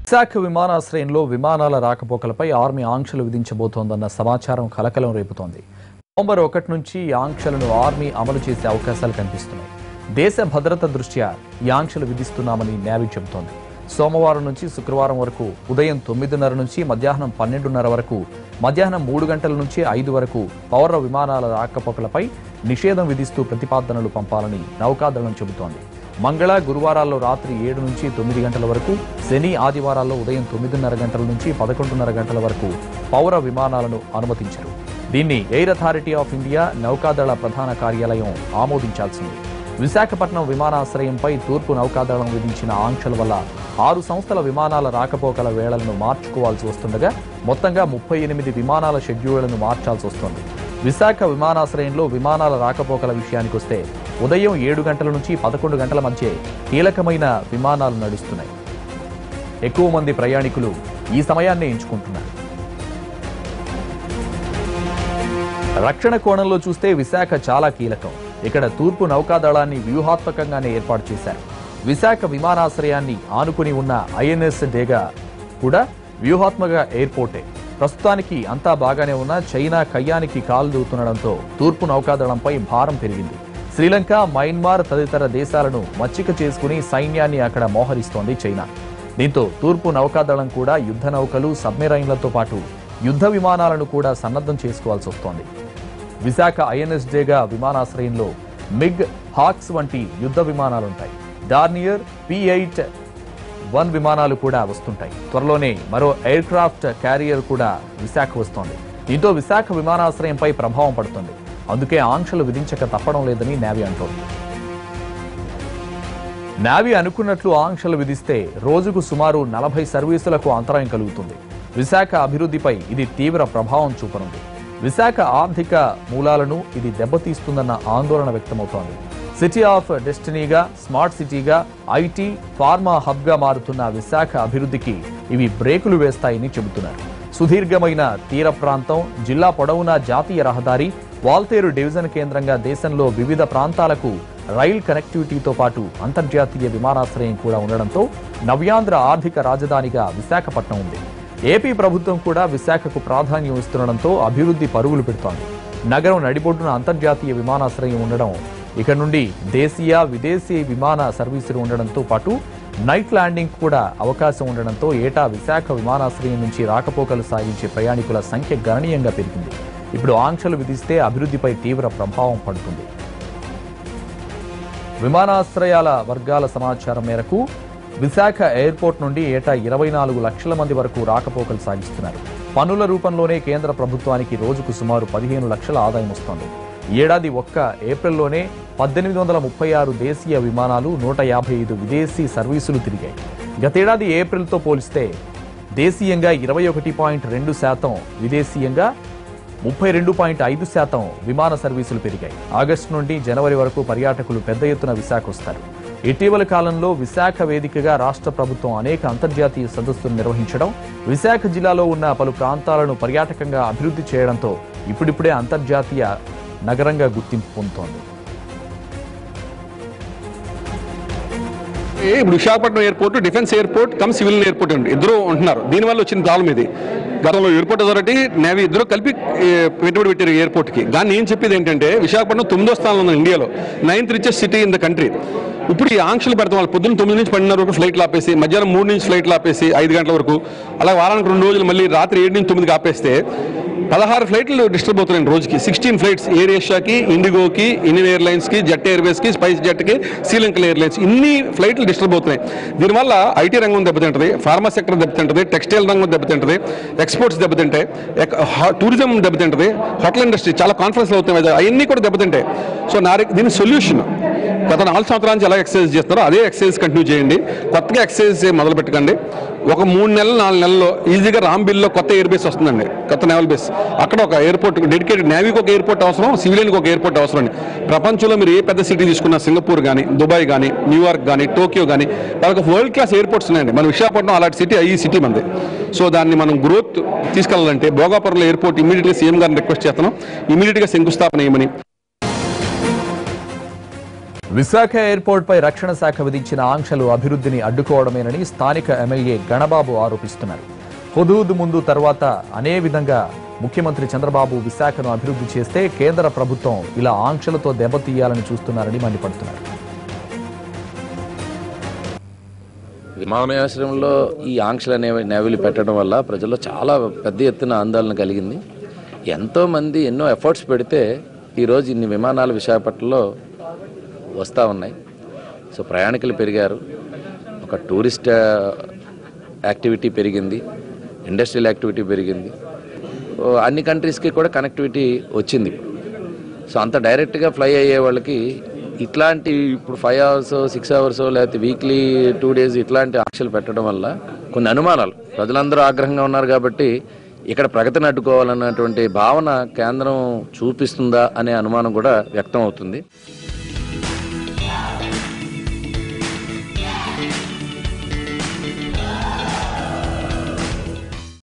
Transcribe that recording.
విశాఖ విమానాశ్రయంలో విమానాల రాకపోకలపై ఆర్మీ ఆంక్షలు విధించబోతోందన్న సమాచారం కలకలం రేపుతోంది నవంబర్ ఒకటి నుంచి ఈ ఆంక్షలను ఆర్మీ అమలు చేసే అవకాశాలు కనిపిస్తున్నాయి దేశ భద్రత దృష్ట్యా ఈ ఆంక్షలు విధిస్తున్నామని నేవీ చెబుతోంది సోమవారం నుంచి శుక్రవారం వరకు ఉదయం తొమ్మిదిన్నర నుంచి మధ్యాహ్నం పన్నెండున్నర వరకు మధ్యాహ్నం మూడు గంటల నుంచి ఐదు వరకు పౌర విమానాల రాకపోకలపై నిషేధం విధిస్తూ ప్రతిపాదనలు పంపాలని నౌకాదళం చెబుతోంది మంగళ గురువారాల్లో రాత్రి ఏడు నుంచి తొమ్మిది గంటల వరకు శని ఆదివారాల్లో ఉదయం తొమ్మిదిన్నర గంటల నుంచి పదకొండున్నర గంటల వరకు పౌర విమానాలను అనుమతించరు దీన్ని ఎయిర్ అథారిటీ ఆఫ్ ఇండియా నౌకాదళ ప్రధాన కార్యాలయం ఆమోదించాల్సింది విశాఖపట్నం విమానాశ్రయంపై తూర్పు నౌకాదళం విధించిన ఆంక్షల వల్ల ఆరు సంస్థల విమానాల రాకపోకల వేళలను మార్చుకోవాల్సి వస్తుండగా మొత్తంగా ముప్పై ఎనిమిది విమానాల షెడ్యూళ్లను మార్చాల్సి వస్తోంది విశాఖ విమానాశ్రయంలో విమానాల రాకపోకల విషయానికి వస్తే ఉదయం ఏడు గంటల నుంచి పదకొండు గంటల మధ్య కీలకమైన విమానాలు నడుస్తున్నాయి ఎక్కువ మంది ప్రయాణికులు ఈ సమయాన్ని ఎంచుకుంటున్నారు రక్షణ కోణంలో చూస్తే విశాఖ చాలా కీలకం ఇక్కడ తూర్పు నౌకాదళాన్ని వ్యూహాత్మకంగానే ఏర్పాటు చేశారు విశాఖ విమానాశ్రయాన్ని ఆనుకుని ఉన్న ఐఎన్ఎస్ డేగా కూడా వ్యూహాత్మక ఎయిర్పోర్టే ప్రస్తుతానికి అంతా బాగానే ఉన్న చైనా కయ్యానికి కాలు దూతుండడంతో తూర్పు నౌకాదళంపై భారం పెరిగింది శ్రీలంక మయన్మార్ తదితర దేశాలను మచ్చిక చేసుకుని సైన్యాన్ని అక్కడ మోహరిస్తోంది చైనా దీంతో తూర్పు నౌకాదళం కూడా యుద్ధ నౌకలు సబ్మెరైన్లతో పాటు యుద్ధ విమానాలను కూడా సన్నద్ధం చేసుకోవాల్సి వస్తోంది విశాఖ ఐఎన్ఎస్ డేగా విమానాశ్రయంలో మిగ్ హాక్స్ వంటి యుద్ధ విమానాలుంటాయి డార్నియర్ పి ఎయిట్ వన్ విమానాలు కూడా వస్తుంటాయి త్వరలోనే మరో ఎయిర్ క్రాఫ్ట్ క్యారియర్ కూడా విశాఖ వస్తోంది దీంతో విశాఖ విమానాశ్రయంపై ప్రభావం పడుతుంది అందుకే ఆంక్షలు విధించక తప్పడం లేదని నేవీ అంటోంది నావీ అనుకున్నట్లు ఆంక్షలు విధిస్తే రోజుకు సుమారు నలభై సర్వీసులకు అంతరాయం కలుగుతుంది విశాఖ అభివృద్ధిపై ఇది తీవ్ర ప్రభావం చూపనుంది విశాఖ ఆర్థిక మూలాలను ఇది దెబ్బతీస్తుందన్న ఆందోళన వ్యక్తమవుతోంది సిటీ ఆఫ్ డెస్టినీగా స్మార్ట్ సిటీగా ఐటీ ఫార్మా హబ్గా మారుతున్న విశాఖ అభివృద్ధికి ఇవి బ్రేకులు వేస్తాయని చెబుతున్నారు సుదీర్ఘమైన తీర ప్రాంతం జిల్లా పొడవునా జాతీయ రహదారి వాల్తేరు డివిజన్ కేంద్రంగా దేశంలో వివిధ ప్రాంతాలకు రైల్ కనెక్టివిటీతో పాటు అంతర్జాతీయ విమానాశ్రయం కూడా ఉండడంతో నవ్యాంధ్ర ఆర్థిక రాజధానిగా విశాఖపట్నం ఉంది ఏపీ ప్రభుత్వం కూడా విశాఖకు ప్రాధాన్యం ఇస్తుండడంతో అభివృద్ధి పరుగులు పెడుతోంది నగరం నడిబొడ్డున అంతర్జాతీయ విమానాశ్రయం ఉండడం ఇక నుండి దేశీయ విదేశీ విమాన సర్వీసులు ఉండడంతో పాటు నైట్ ల్యాండింగ్ కూడా అవకాశం ఉండడంతో ఏటా విశాఖ విమానాశ్రయం నుంచి రాకపోకలు సాగించే ప్రయాణికుల సంఖ్య గణనీయంగా పెరిగింది ఇప్పుడు ఆంక్షలు విధిస్తే అభివృద్ధిపై తీవ్ర ప్రభావం పడుతుంది విమానాశ్రయాల వర్గాల సమాచారం మేరకు విశాఖ ఎయిర్పోర్ట్ నుండి ఏటా ఇరవై నాలుగు లక్షల మంది వరకు రాకపోకలు సాగిస్తున్నారు పన్నుల రూపంలోనే కేంద్ర ప్రభుత్వానికి రోజుకు సుమారు పదిహేను లక్షల ఆదాయం వస్తోంది ఏడాది ఒక్క ఏప్రిల్లోనే పద్దెనిమిది వందల ముప్పై ఆరు దేశీయ విమానాలు నూట యాభై ఐదు విదేశీ సర్వీసులు తిరిగాయి గతేడాది ఏప్రిల్తో పోలిస్తే దేశీయంగా ఇరవై ఒకటి పాయింట్ రెండు శాతం విదేశీయంగా ముప్పై రెండు పాయింట్ ఐదు శాతం విమాన సర్వీసులు పెరిగాయి ఆగస్టు నుండి జనవరి వరకు పర్యాటకులు పెద్ద ఎత్తున విశాఖ వస్తారు ఇటీవల కాలంలో విశాఖ వేదికగా రాష్ట్ర ప్రభుత్వం అనేక అంతర్జాతీయ సదస్సులు నిర్వహించడం విశాఖ జిల్లాలో ఉన్న పలు ప్రాంతాలను పర్యాటకంగా అభివృద్ధి చేయడంతో ఇప్పుడిప్పుడే అంతర్జాతీయ నగరంగా గుర్తింపు పొందుతోంది ఏ ఇప్పుడు Visakhapatnam airport defence airport cum civil airport అండి ఇద్దరు ఉంటున్నారు దీనివల్ల వచ్చిన ప్రాబ్లం ఇది గతంలో ఎయిర్పోర్ట్ అథారిటీ నేవీ ఇద్దరు కలిపి ఏ, పెట్టుబడి పెట్టారు ఎయిర్పోర్ట్ కి కానీ నేను చెప్పేది ఏంటంటే విశాఖపట్నం తొమ్మిదో స్థానంలో ఉంది ఇండియాలో ninth richest city in the country ఇప్పుడు ఈ ఆంక్షలు పెడతాం వాళ్ళు పొద్దున్న తొమ్మిది నుంచి పన్నెండున్నర వరకు ఫ్లైట్లు ఆపేసి మధ్యాహ్నం మూడు నుంచి ఫ్లైట్లు ఆపేసి ఐదు గంటల వరకు అలా వారానికి రెండు రోజులు మళ్ళీ రాత్రి ఏడు నుంచి తొమ్మిదికి ఆపేస్తే పదహారు ఫ్లైట్లు డిస్టర్బ్ అవుతున్నాయి రోజుకి సిక్స్టీన్ ఫ్లైట్స్ ఎయిర్ ఏషియాకి ఇండిగోకి ఇండియన్ ఎయిర్లైన్స్కి జెట్ ఎయిర్వేస్కి స్పైస్ జెట్కి శ్రీలంకన్ ఎయిర్లైన్స్ ఇన్ని ఫ్లైట్లు డిస్టర్బ్ అవుతున్నాయి దీనివల్ల ఐటీ రంగం దెబ్బతింటది ఫార్మా సెక్టర్ దెబ్బతింటది టెక్స్టైల్ రంగం దెబ్బతింటది ఎక్స్పోర్ట్స్ దెబ్బతింటాయి ఎక్- హా- టూరిజం దెబ్బతింటది హోటల్ ఇండస్ట్రీ చాలా కాన్ఫరెన్స్లు అవుతాయి అవన్నీ కూడా దెబ్బతింటాయి సో నా రి- దీని సొల్యూషన్ గత నాలుగు సంవత్సరాల నుంచి ఎలా ఎక్సర్సైజ్ చేస్తున్నారో అదే ఎక్సర్సైజ్ కంటిన్యూ చేయండి కొత్తగా ఎక్సర్సైజ్ మొదలు పెట్టకండి ఒక మూడు నెలలు నాలుగు నెలల్లో ఈజీగా రాంబిల్లో కొత్త ఎయిర్ బేస్ వస్తుందండి కొత్త నేవల్ బేస్ అక్కడ ఒక ఎయిర్పోర్ట్ డెడికేటెడ్ నేవీకి ఒక ఎయిర్పోర్ట్ అవసరం సివిలియన్కి ఒక ఎయిర్పోర్ట్ అవసరం అండి ప్రపంచంలో మీరు ఏ పెద్ద సిటీ తీసుకున్నా సింగపూర్ కానీ దుబాయ్ కానీ న్యూయార్క్ కానీ టోక్యో కానీ వాళ్ళకి వరల్డ్ క్లాస్ ఎయిర్పోర్ట్స్ ఉన్నాయండి మన విశాఖపట్నం అలాంటి సిటీ ఈ సిటీ మంది సో దాన్ని మనం గ్రోత్ తీసుకెళ్లాలంటే భోగాపురంలో ఎయిర్పోర్ట్ ఇమీడియట్గా సీఎం గారిని రిక్వెస్ట్ చేస్తున్నాం ఇమీడియట్గా శంకుస్థాపన చేయమని విశాఖ ఎయిర్పోర్ట్పై రక్షణ శాఖ విధించిన ఆంక్షలు అభివృద్ధిని అడ్డుకోవడమేనని స్థానిక ఎమ్మెల్యే గణబాబు ఆరోపిస్తున్నారు హుదూద్ ముందు తర్వాత అనే విధంగా ముఖ్యమంత్రి చంద్రబాబు విశాఖను అభివృద్ధి చేస్తే కేంద్ర ప్రభుత్వం ఇలా ఆంక్షలతో దెబ్బతీయాలని చూస్తున్నారని మండిపడుతున్నారు విమానాశ్రయంలో ఈ ఆంక్షలు అనేవి నేవీలు పెట్టడం వల్ల ప్రజల్లో చాలా పెద్ద ఎత్తున ఆందోళన కలిగింది ఎంతోమంది ఎన్నో ఎఫర్ట్స్ పెడితే ఈరోజు ఇన్ని విమానాలు విశాఖపట్నంలో వస్తూ ఉన్నాయి సో ప్రయాణికులు పెరిగారు ఒక టూరిస్ట్ ఆ, యాక్టివిటీ పెరిగింది ఇండస్ట్రియల్ యాక్టివిటీ పెరిగింది ఓ, అన్ని కంట్రీస్కి కూడా కనెక్టివిటీ వచ్చింది సో అంత డైరెక్ట్గా ఫ్లై అయ్యే వాళ్ళకి ఇట్లాంటి ఇప్పుడు ఫైవ్ అవర్స్ సిక్స్ అవర్స్ లేకపోతే వీక్లీ టూ డేస్ ఇట్లాంటి ఆంక్షలు పెట్టడం వల్ల కొన్ని అనుమానాలు ప్రజలందరూ ఆగ్రహంగా ఉన్నారు కాబట్టి ఇక్కడ ప్రగతిని అడ్డుకోవాలన్నటువంటి భావన కేంద్రం చూపిస్తుందా అనే అనుమానం కూడా వ్యక్తం అవుతుంది